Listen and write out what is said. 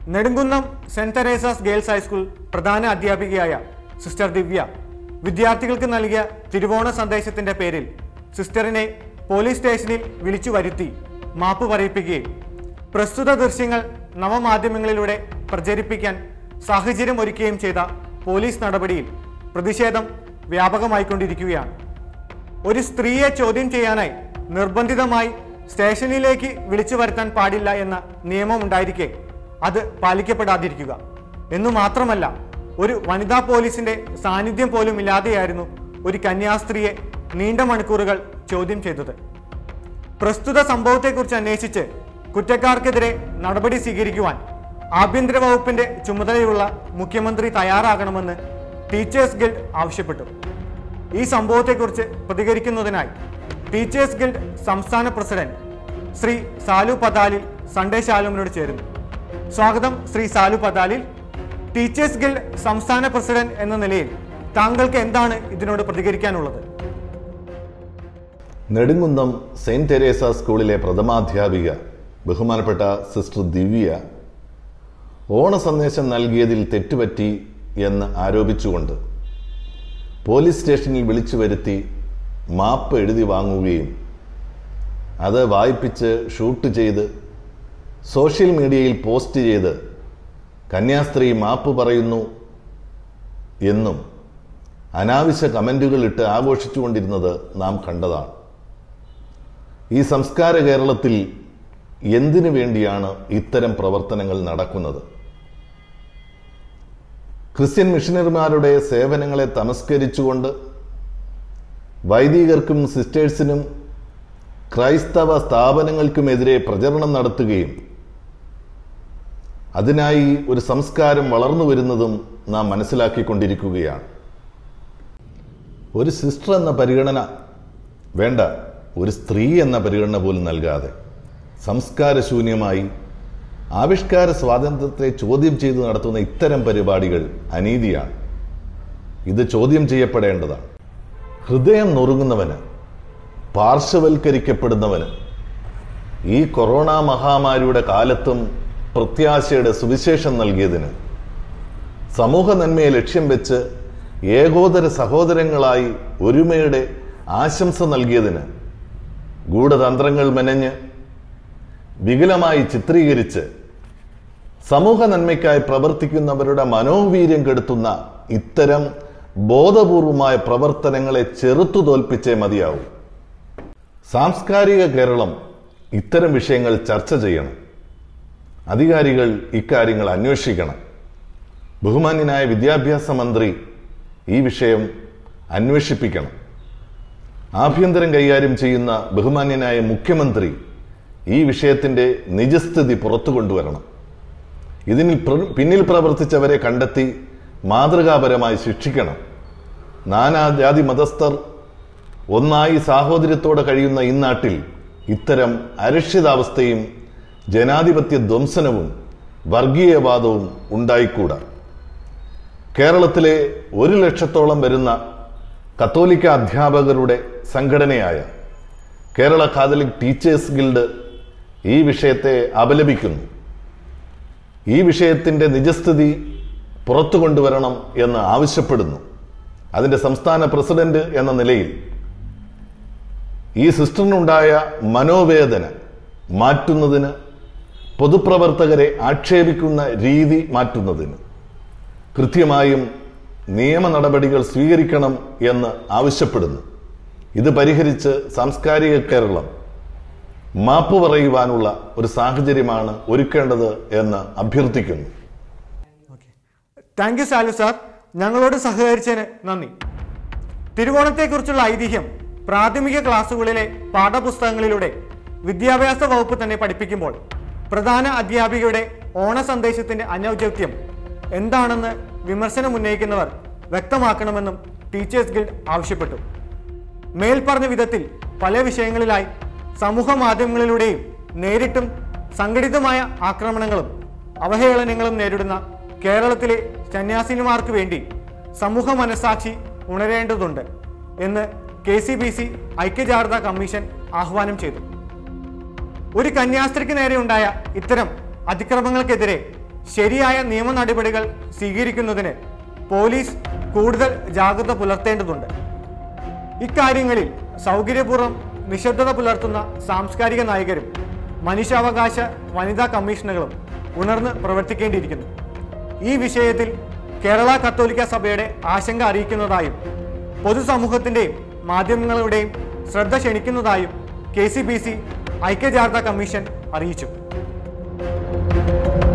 Nedumkunnam saint Theresa's girls high school പ്രധാന അധ്യാപികയായ sister ദിവ്യ വിദ്യാർത്ഥികൾക്ക് നൽകിയ തിരുവോണ സന്ദേശത്തിന്റെ പേരിൽ സിസ്റ്ററിനെ പോലീസ് സ്റ്റേഷനിൽ വിളിച്ചു വരുത്തി മാപ്പ് പറയിപ്പിക്കുകയും പ്രസ്തുത ദൃശ്യങ്ങൾ നവമാധ്യമങ്ങളിലൂടെ പ്രചരിപ്പിക്കാൻ സാഹചര്യം ഒരുക്കുകയും ചെയ്ത പോലീസ് നടപടിയിൽ പ്രതിഷേധം വ്യാപകമായിക്കൊണ്ടിരിക്കുകയാണ് ഒരു സ്ത്രീയെ ചോദ്യം ചെയ്യാനായി നിർബന്ധിതമായി സ്റ്റേഷനിലേക്ക് വിളിച്ചു വരുത്താൻ പാടില്ല എന്ന നിയമം ഉണ്ടായിരിക്കെ അത് പാലിക്കപ്പെടാതിരിക്കുക എന്നു മാത്രമല്ല ഒരു വനിതാ പോലീസിന്റെ സാന്നിധ്യം പോലും ഇല്ലാതെയായിരുന്നു ഒരു കന്യാസ്ത്രീയെ നീണ്ട മണിക്കൂറുകൾ ചോദ്യം ചെയ്തത് പ്രസ്തുത സംഭവത്തെക്കുറിച്ച് അന്വേഷിച്ച് കുറ്റക്കാർക്കെതിരെ നടപടി സ്വീകരിക്കുവാൻ ആഭ്യന്തര വകുപ്പിന്റെ ചുമതലയുള്ള മുഖ്യമന്ത്രി തയ്യാറാകണമെന്ന് ടീച്ചേഴ്സ് ഗിൽഡ് ആവശ്യപ്പെട്ടു ഈ സംഭവത്തെക്കുറിച്ച് പ്രതികരിക്കുന്നതിനായി ടീച്ചേഴ്സ് ഗിൽഡ് സംസ്ഥാന പ്രസിഡന്റ് ശ്രീ സാലു പതാലിൽ സൺഡേ ശാലുമിനോട് ചേരുന്നു സ്വാഗതം ശ്രീ സാലു പതാലിൽ ടീച്ചേഴ്സ് ഗിൽഡ് സംസ്ഥാന പ്രസിഡന്റ് എന്ന നിലയിൽ താങ്കൾക്ക് എന്താണ് ഇതിനോട് പ്രതികരിക്കാനുള്ളത് നെടുങ്കുന്നം സെയിന്റ് തെരേസ സ്കൂളിലെ പ്രഥമാധ്യാപിക ബഹുമാനപ്പെട്ട സിസ്റ്റർ ദിവ്യ ഓണ സന്ദേശം നൽകിയതിൽ തെറ്റുപറ്റി എന്ന് ആരോപിച്ചുകൊണ്ട് പോലീസ് സ്റ്റേഷനിൽ വിളിച്ചു വരുത്തി മാപ്പ് എഴുതി വാങ്ങുകയും അത് വായിപ്പിച്ച് ഷൂട്ട് ചെയ്ത് സോഷ്യൽ മീഡിയയിൽ പോസ്റ്റ് ചെയ്ത് കന്യാസ്ത്രീ മാപ്പ് പറയുന്നു എന്നും അനാവശ്യ കമൻറ്റുകൾ ഇട്ട് ആഘോഷിച്ചുകൊണ്ടിരുന്നത് നാം കണ്ടതാണ് ഈ സംസ്കാര കേരളത്തിൽ എന്തിനു വേണ്ടിയാണ് ഇത്തരം പ്രവർത്തനങ്ങൾ നടക്കുന്നത് ക്രിസ്ത്യൻ മിഷനറിമാരുടെ സേവനങ്ങളെ തമസ്കരിച്ചുകൊണ്ട് വൈദികർക്കും സിസ്റ്റേഴ്സിനും ക്രൈസ്തവ സ്ഥാപനങ്ങൾക്കുമെതിരെ പ്രചരണം നടത്തുകയും അതിനായി ഒരു സംസ്കാരം വളർന്നു വരുന്നതും നാം മനസ്സിലാക്കിക്കൊണ്ടിരിക്കുകയാണ് ഒരു സിസ്റ്റർ എന്ന പരിഗണന വേണ്ട ഒരു സ്ത്രീ എന്ന പരിഗണന പോലും നൽകാതെ സംസ്കാരശൂന്യമായി ആവിഷ്കാര സ്വാതന്ത്ര്യത്തെ ചോദ്യം ചെയ്ത് നടത്തുന്ന ഇത്തരം പരിപാടികൾ അനീതിയാണ് ഇത് ചോദ്യം ചെയ്യപ്പെടേണ്ടതാണ് ഹൃദയം നുറുങ്ങുന്നവന് പാർശ്വവൽക്കരിക്കപ്പെടുന്നവന് ഈ കൊറോണ മഹാമാരിയുടെ കാലത്തും പ്രത്യാശയുടെ സുവിശേഷം നൽകിയതിന് സമൂഹ നന്മയെ ലക്ഷ്യം വെച്ച് ഏകോദര സഹോദരങ്ങളായി ഒരുമയുടെ ആശംസ നൽകിയതിന് ഗൂഢതന്ത്രങ്ങൾ മെനഞ്ഞ് വികലമായി ചിത്രീകരിച്ച് സമൂഹ നന്മയ്ക്കായി പ്രവർത്തിക്കുന്നവരുടെ മനോവീര്യം കെടുത്തുന്ന ഇത്തരം ബോധപൂർവമായ പ്രവർത്തനങ്ങളെ ചെറുത്തു തോൽപ്പിച്ചേ മതിയാവൂ സാംസ്കാരിക കേരളം ഇത്തരം വിഷയങ്ങൾ ചർച്ച ചെയ്യണം അധികാരികൾ ഇക്കാര്യങ്ങൾ അന്വേഷിക്കണം ബഹുമാന്യനായ വിദ്യാഭ്യാസ മന്ത്രി ഈ വിഷയം അന്വേഷിപ്പിക്കണം ആഭ്യന്തരം കൈകാര്യം ചെയ്യുന്ന ബഹുമാന്യനായ മുഖ്യമന്ത്രി ഈ വിഷയത്തിന്റെ നിജസ്ഥിതി പുറത്തു കൊണ്ടുവരണം ഇതിന് പ്ര- പിന്നിൽ പ്രവർത്തിച്ചവരെ കണ്ടെത്തി മാതൃകാപരമായി ശിക്ഷിക്കണം നാനാജാതി മതസ്ഥർ ഒന്നായി സാഹോദര്യത്തോടെ കഴിയുന്ന ഈ നാട്ടിൽ ഇത്തരം അരക്ഷിതാവസ്ഥയും ജനാധിപത്യ ധ്വംസനവും വർഗീയവാദവും ഉണ്ടായിക്കൂടാ കേരളത്തിലെ ഒരു ലക്ഷത്തോളം വരുന്ന കത്തോലിക്ക അധ്യാപകരുടെ സംഘടനയായ കേരള കാതലിക് ടീച്ചേഴ്സ് ഗിൽഡ് ഈ വിഷയത്തെ അപലപിക്കുന്നു ഈ വിഷയത്തിന്റെ നിജസ്ഥിതി പുറത്തു കൊണ്ടുവരണം എന്ന് ആവശ്യപ്പെടുന്നു അതിന്റെ സംസ്ഥാന പ്രസിഡന്റ് എന്ന നിലയിൽ ഈ സിസ്റ്ററിനുണ്ടായ മനോവേദന മാറ്റുന്നതിന് പൊതുപ്രവർത്തകരെ ആക്ഷേപിക്കുന്ന രീതി മാറ്റുന്നതിന് കൃത്യമായും നിയമ നടപടികൾ സ്വീകരിക്കണം എന്ന് ആവശ്യപ്പെടുന്നു ഇത് പരിഹരിച്ച് സാംസ്കാരിക കേരളം മാപ്പ് പറയുവാനുള്ള ഒരു സാഹചര്യമാണ് ഒരുക്കേണ്ടത് എന്ന് അഭ്യർത്ഥിക്കുന്നു താങ്ക് യു സാലു സാർ ഞങ്ങളോട് സഹകരിച്ചതിന് നന്ദി തിരുവോണത്തെക്കുറിച്ചുള്ള ഐതിഹ്യം പ്രാഥമിക ക്ലാസ്സുകളിലെ പാഠപുസ്തകങ്ങളിലൂടെ വിദ്യാഭ്യാസ വകുപ്പ് തന്നെ പഠിപ്പിക്കുമ്പോൾ പ്രധാന അധ്യാപികയുടെ ഓണ സന്ദേശത്തിന്റെ അനൗചിത്യം എന്താണെന്ന് വിമർശനം ഉന്നയിക്കുന്നവർ വ്യക്തമാക്കണമെന്നും ടീച്ചേഴ്സ് ഗിൽഡ് ആവശ്യപ്പെട്ടു മേൽപ്പറഞ്ഞ വിധത്തിൽ പല വിഷയങ്ങളിലായി സമൂഹ മാധ്യമങ്ങളിലൂടെയും നേരിട്ടും സംഘടിതമായ ആക്രമണങ്ങളും അവഹേളനങ്ങളും നേരിടുന്ന കേരളത്തിലെ സന്യാസിനിമാർക്ക് വേണ്ടി സമൂഹ മനസാക്ഷി ഉണരേണ്ടതുണ്ട് എന്ന് കെ സി ബി സി ഐക്യജാഗ്രതാ കമ്മീഷൻ ആഹ്വാനം ചെയ്തു ഒരു കന്യാസ്ത്രീക്ക് നേരെ ഉണ്ടായ ഇത്തരം അതിക്രമങ്ങൾക്കെതിരെ ശരിയായ നിയമ നടപടികൾ സ്വീകരിക്കുന്നതിന് പോലീസ് കൂടുതൽ ജാഗ്രത പുലർത്തേണ്ടതുണ്ട് ഇക്കാര്യങ്ങളിൽ സൗകര്യപൂർവ്വം നിശബ്ദത പുലർത്തുന്ന സാംസ്കാരിക നായകരും മനുഷ്യാവകാശ വനിതാ കമ്മീഷനുകളും ഉണർന്ന് പ്രവർത്തിക്കേണ്ടിയിരിക്കുന്നു ഈ വിഷയത്തിൽ കേരള കത്തോലിക്ക സഭയുടെ ആശങ്ക അറിയിക്കുന്നതായും പൊതുസമൂഹത്തിന്റെയും മാധ്യമങ്ങളുടെയും ശ്രദ്ധ ക്ഷണിക്കുന്നതായും കെ സി ബി സി ഐക്യജാഗ്രതാ കമ്മീഷൻ അറിയിച്ചു